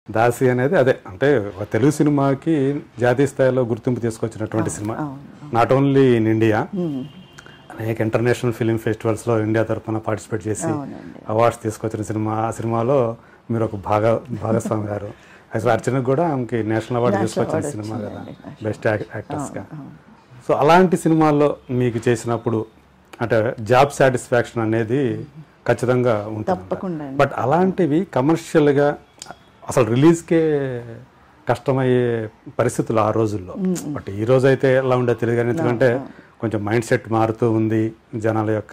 దాసి అనేది అదే అంటే ఒక తెలుగు సినిమాకి జాతీయ స్థాయిలో గుర్తింపు తీసుకొచ్చినటువంటి సినిమా నాట్ ఓన్లీ ఇన్ ఇండియా అనేక ఇంటర్నేషనల్ ఫిలిం ఫెస్టివల్స్లో ఇండియా తరఫున పార్టిసిపేట్ చేసి అవునండి. అవార్డ్స్ తీసుకొచ్చిన సినిమా ఆ సినిమాలో మీరు ఒక భాగ భాగస్వామి గారు అసలు అర్చనకు కూడా ఆమెకి నేషనల్ అవార్డు నేషనల్ తీసుకొచ్చిన అవార్డు సినిమా కదా వచ్చిందండి, బెస్ట్ యాక్టర్స్గా సో అలాంటి సినిమాల్లో మీకు చేసినప్పుడు అంటే జాబ్ సాటిస్ఫాక్షన్ అనేది ఖచ్చితంగా ఉంటుంది తప్పకుండా అండి. బట్ అలాంటివి కమర్షియల్గా అసలు రిలీజ్కే కష్టమయ్యే పరిస్థితులు ఆ రోజుల్లో బట్ ఈ రోజు అయితే ఎలా ఉండేది తెలియదు కానీ ఎందుకంటే కొంచెం మైండ్ సెట్ మారుతూ ఉంది జనాల యొక్క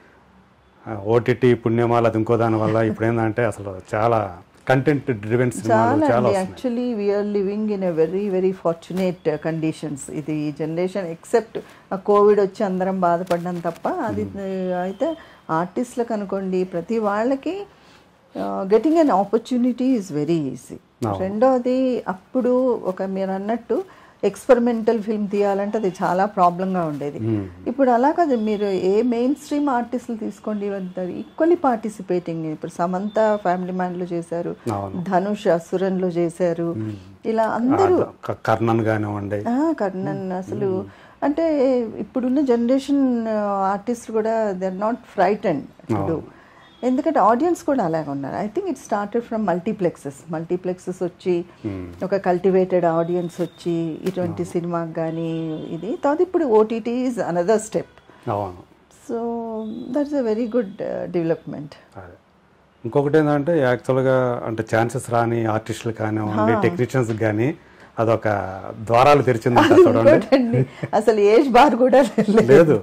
ఓటీటీ పుణ్యమాల అది ఇంకో దాని వల్ల ఇప్పుడు ఏంటంటే అసలు చాలా కంటెంట్ డ్రివెన్ సినిమాలు చాలా చాలా అండి వస్తున్నాయి actually we are living in a very very fortunate conditions ఇది ఈ జనరేషన్ ఎక్సెప్ట్ ఆ కోవిడ్ వచ్చి అందరం బాధపడ్డాం తప్ప అది అయితే ఆర్టిస్టులకు అనుకోండి ప్రతి వాళ్ళకి getting an opportunity is very easy రెండోది అప్పుడు ఒక మీరు అన్నట్టు ఎక్స్పెరిమెంటల్ ఫిల్మ్ తీయాలంటే అది చాలా ప్రాబ్లంగా ఉండేది ఇప్పుడు అలా కాదు మీరు ఏ మెయిన్ స్ట్రీమ్ ఆర్టిస్టులు తీసుకోండి ఈక్వల్లీ పార్టిసిపేటింగ్ ఇప్పుడు సమంత ఫ్యామిలీ మ్యాన్లో చేశారు అవును. ధనుష్ అసురన్లో చేశారు ఇలా అందరూ క- కర్ణన్ కానివ్వండి ఆ, కర్ణన్ అసలు అంటే ఇప్పుడున్న జనరేషన్ ఆర్టిస్ట్ కూడా దే ఆర్ నాట్ ఫ్రైటెండ్ ఇప్పుడు ఎందుకంటే ఆడియన్స్ కూడా అలాగే ఉన్నారు I think it started from multiplexes multiplexes వచ్చి ఒక కల్టివేటెడ్ ఆడియన్స్ వచ్చి ఇటువంటి సినిమాకి కానీ ఇది తర్వాత ఇప్పుడు ఓటీటీ ఈజ్ అనదర్ స్టెప్ అవును so that's a very good development అదే ఇంకొకటి ఏంటంటే యాక్చువల్గా అంటే ఛాన్సెస్ రాని ఆర్టిస్టులు కానివ్వండి టెక్నీషియన్స్ కానీ అదొక ద్వారాలు తెరిచిందంట చూడండి ఇంకోటండి అసలు ఏజ్ బార్ కూడా లేదు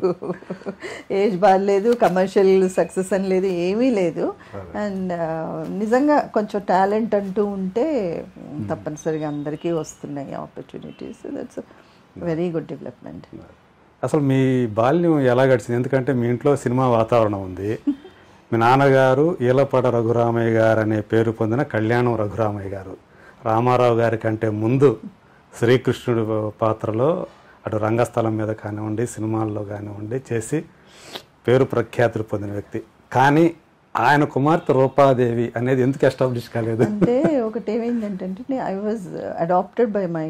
ఏజ్ బార్ లేదు కమర్షియల్ సక్సెస్ అని లేదు ఏమీ లేదు అండ్ నిజంగా కొంచెం టాలెంట్ అంటూ ఉంటే తప్పనిసరిగా అందరికీ వస్తున్నాయి opportunities that's very good development అసలు మీ బాల్యం ఎలా గడిచింది ఎందుకంటే మీ ఇంట్లో సినిమా వాతావరణం ఉంది మీ నాన్నగారు ఈలపాడ రఘురామయ్య గారు అనే పేరు పొందిన కళ్యాణం రఘురామయ్య గారు రామారావు గారి కంటే ముందు శ్రీకృష్ణుడి పాత్రలో అటు రంగస్థలం మీద కానివ్వండి సినిమాల్లో కానివ్వండి చేసి పేరు ప్రఖ్యాతులు పొందిన వ్యక్తి కానీ ఆయన కుమార్తె రూపాదేవి అనేది ఎందుకు ఎస్టాబ్లిష్ కాలేదు అంటే ఒకటి ఏమైందంటే I was adopted by my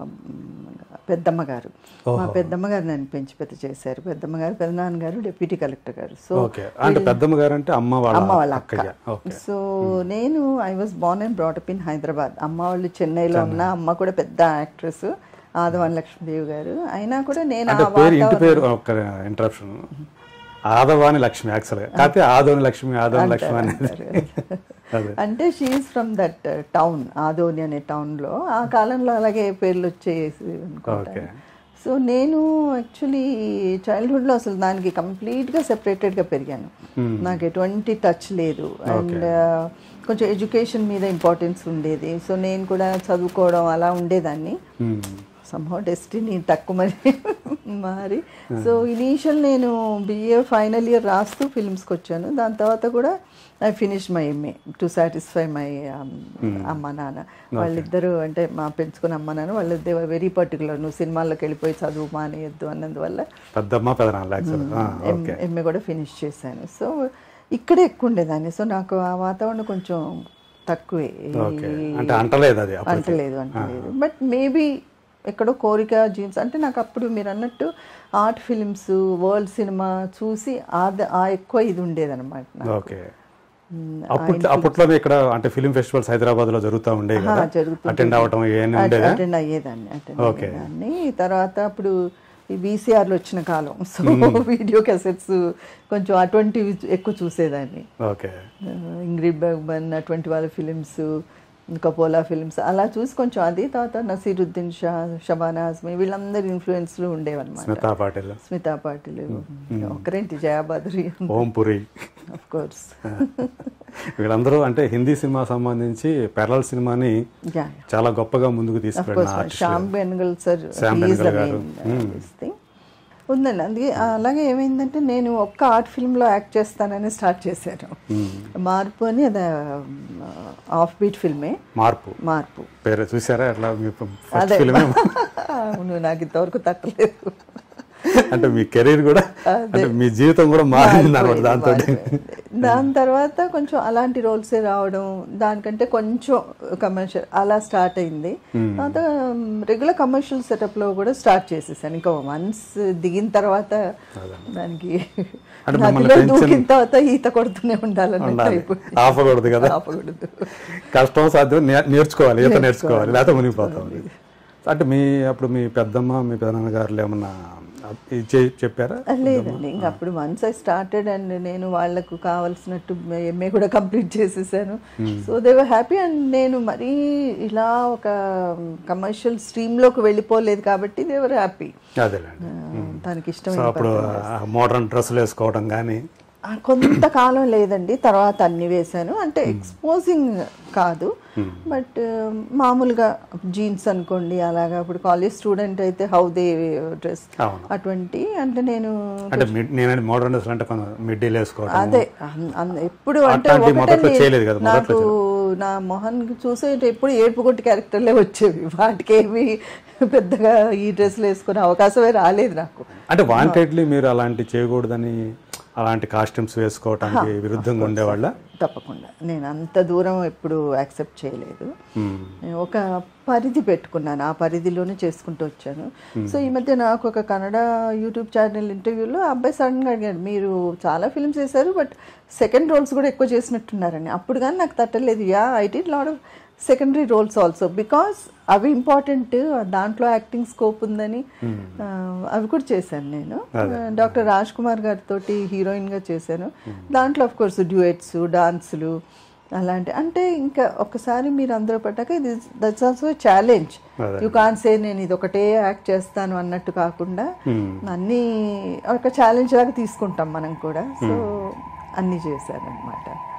పెద్దమ్మ గారు మా పెద్దమ్మ గారు నన్ను పెంచి పెద్ద చేశారు పెద్దమ్మ గారు పెద్దనాన్న గారు డిప్యూటీ కలెక్టర్ గారు సో ఓకే అంటే పెద్దమ్మ గారు అంటే అమ్మ వాళ్ళ అమ్మ వాళ్ళ అక్క అక్కయ్య ఓకే సో నేను I was born and brought up in Hyderabad అమ్మ వాళ్ళు చెన్నైలో ఉన్న అమ్మ కూడా పెద్ద యాక్ట్రెస్ ఆదవన్ లక్ష్మీదేవి గారు అయినా కూడా నేను అంటే ఆ పేరు ఇంటి వాతావరణం పేరు ఒక ఇంటరప్షన్ ఆదవాని లక్ష్మి యాక్చువల్గా కాకపోతే ఆదోని లక్ష్మి ఆదోని లక్ష్మి అనేది అదే అంటే she from that town Adoni అనే టౌన్లో ఆ కాలంలో అలాగే పేర్లు వచ్చేసి ఓకే అనుకుంటాను సో నేను యాక్చువల్లీ చైల్డ్హుడ్లో అసలు దానికి కంప్లీట్గా సెపరేటెడ్గా పెరిగాను నాకు ఎటువంటి టచ్ లేదు అండ్ కొంచెం ఎడ్యుకేషన్ మీద ఇంపార్టెన్స్ ఉండేది సో నేను కూడా చదువుకోవడం అలా ఉండేదాన్ని సంహౌ డెస్టినీ తక్కువ మరి మరి సో ఇనీషియల్ నేను బిఏ ఫైనల్ ఇయర్ రాస్తూ ఫిల్మ్స్కి వచ్చాను దాని తర్వాత కూడా I finish my MA to satisfy my అమ్మ నాన్న వాళ్ళిద్దరూ అంటే మా పెంచుకున్న అమ్మ నాన్న వాళ్ళు దే వెరీ పర్టికులర్ నువ్వు సినిమాల్లోకి వెళ్ళిపోయి చదువు మానేయద్దు అన్నందువల్ల పెద్దమ్మ పెదనాన్న యాక్చువల్గా ఓకే ఎంఏ కూడా ఫినిష్ చేశాను సో ఇక్కడే ఎక్కువ ఉండేదాన్ని సో నాకు ఆ వాతావరణం కొంచెం తక్కువే ఓకే అంటే అంటలేదు అది అప్పటికి. అంటలేదు అంటలేదు బట్ మేబీ ఎక్కడో కోరిక జీన్స్ అంటే నాకు అప్పుడు మీరు అన్నట్టు ఆర్ట్ ఫిలిమ్స్ వరల్డ్ సినిమా చూసి ఆ- ఆ ఎక్కువ ఇది ఉండేదన్నమాట నాకు. ఓకే అప్పట్లో అప్పట్లోనే ఇక్కడ అంటే ఫిలిం ఫెస్టివల్స్ హైదరాబాద్ లో జరుగుతూ ఉండేవి కదా జరుగుతుండే. అటెండ్ అవ్వటం ఏమీ ఉండేదా అటెండ్ అయ్యేదాన్ని అటెండ్ Okay. అయ్యేదాన్ని తర్వాత అప్పుడు ఈ వీసీఆర్లు వచ్చిన కాలం సో వీడియో క్యాసెట్స్ కొంచెం అటువంటివి ఎక్కువ చూసేదాన్ని ఓకే ఇంగ్రిడ్ బర్గ్మన్ అటువంటి వాళ్ళ ఫిలిమ్స్ కపోలా ఫిలిమ్స్ అలా చూసి కొంచెం అది తర్వాత నసీరుద్దీన్ షా షబానా ఆజ్మీ వీళ్ళందరి ఇన్ఫ్లుయెన్స్లు ఉండేవన్నమాట స్మితా పాటిల్ స్మితా పాటిల్ ఒకరేంటి జయాబాద్రి ఓం పురి ఆఫ్ కోర్స్ వీళ్ళందరూ అంటే హిందీ సినిమా సంబంధించి పెరల్ సినిమాని యా చాలా గొప్పగా ముందుకు ఆఫ్ తీసుకెళ్ళిన course artist. Shyam Benegal sir Shyam Benegal garu. ఉందండి అందుకే అలాగే ఏమైందంటే నేను ఒక్క ఆర్ట్ ఫిల్మ్లో యాక్ట్ చేస్తానని స్టార్ట్ చేశాను మార్పు అని అది ఆఫ్ బీట్ ఫిల్మే మార్పు మార్పు పేరు చూసారా అట్లా మీ ఫస్ట్ అదే ఫిల్మే అవును నాకు ఇంతవరకు తట్టలేదు అంటే మీ కెరీర్ కూడా అంటే మీ జీవితం కూడా మారింది అనమాట దాంతో మారిపోయింది. దాని తర్వాత కొంచెం అలాంటి రోల్సే రావడం దానికంటే కొంచెం కమర్షియల్ అలా స్టార్ట్ అయింది తర్వాత రెగ్యులర్ కమర్షియల్ సెటప్ లో కూడా స్టార్ట్ చేసేసాను ఇంకా వన్స్ దిగిన తర్వాత దానికి అంటే మిమ్మల్ని నదిలో పెంచిన- దూకిన తర్వాత ఈత కొడుతూనే ఉండాలన్నట్టు ఉండాలి అయిపోయింది. ఆపకూడదు కదా ఆపకూడదు కష్టం సాధ్యం నే- నేర్చుకోవాలి ఈత నేర్చుకోవాలి లేకపోతే మునిగిపోతాం అంటే మీ అప్పుడు మీ పెద్దమ్మ మీ పెదనాన్నగారులు ఏమన్నా ఇది చే- చెప్పారా లేదండి ఇంకా అప్పుడు వన్స్ ఐ స్టార్టెడ్ అండ్ నేను వాళ్ళకు కావాల్సినట్టు ఎంఏ కూడా కంప్లీట్ చేసేసాను so they were happy and నేను మరీ ఇలా ఒక కమర్షియల్ స్ట్రీమ్లోకి వెళ్ళిపోలేదు కాబట్టి దే వర్ హ్యాపీ అదేలేండి తనకి సో ఇష్టమైన అప్పుడు మోడర్న్ డ్రెస్సులు వేసుకోవడం కానీ ఆ, కొంతకాలం లేదండి తర్వాత అన్ని వేశాను అంటే ఎక్స్పోజింగ్ కాదు బట్ మామూలుగా జీన్స్ అనుకోండి అలాగా ఇప్పుడు కాలేజ్ స్టూడెంట్ అయితే హౌ దే డ్రెస్ అవును అటువంటి అంటే నేను అంటే మిడ్- నేనంటే మోడర్న్ డ్రెస్సులు అంటే కొంచెం మిడ్డీలు వేసుకోవడం అదే అన్- అన్- ఎప్పుడు అంటే అట్లాంటివి ఒకటే మొదట్లో నే- చేయలేదు కదా, మొదట్లో నాకు నా మొహన్ చూసే ఎప్పుడు ఏడుపు కొట్టి క్యారెక్టర్లే వచ్చేవి వాటికి ఏమి పెద్దగా ఈ డ్రెస్లు వేసుకునే అవకాశమే రాలేదు నాకు అంటే వాంటెడ్లీ మీరు అలాంటి చేయకూడదని అలాంటి కాస్ట్యూమ్స్ వేసుకోవటానికి విరుద్ధంగా ఉండేవాళ్ళ తప్పకుండా నేను అంత దూరం ఎప్పుడు యాక్సెప్ట్ చేయలేదు నేను ఒక పరిధి పెట్టుకున్నాను ఆ పరిధిలోనే చేసుకుంటూ వచ్చాను సో ఈ మధ్య నాకు ఒక కన్నడ యూట్యూబ్ ఛానల్ ఇంటర్వ్యూలో ఆ అబ్బాయి సడన్గా అడిగాడు మీరు చాలా ఫిల్మ్స్ చేశారు బట్ సెకండ్ రోల్స్ కూడా ఎక్కువ చేసినట్టున్నారని అప్పుడు కానీ నాకు తట్టలేదు yeah I did lot of secondary roles also because అవి ఇంపార్టెంట్ దాంట్లో యాక్టింగ్ స్కోప్ ఉందని ఆ, అవి కూడా చేశాను నేను డాక్టర్ రాజ్ కుమార్ గారితో హీరోయిన్గా చేశాను దాంట్లో ఆఫ్ కోర్స్ డ్యూయట్స్ డాన్సులు అలాంటి అంటే ఇంకా ఒకసారి మీరు అందరూ పడ్డాక ఇది that's also challenge you can say నేను ఇది ఒకటే యాక్ట్ చేస్తాను అన్నట్టు కాకుండా అన్నీ ఒక ఛాలెంజ్ లాగా తీసుకుంటాం మనం కూడా సో అన్నీ చేశాను అనమాట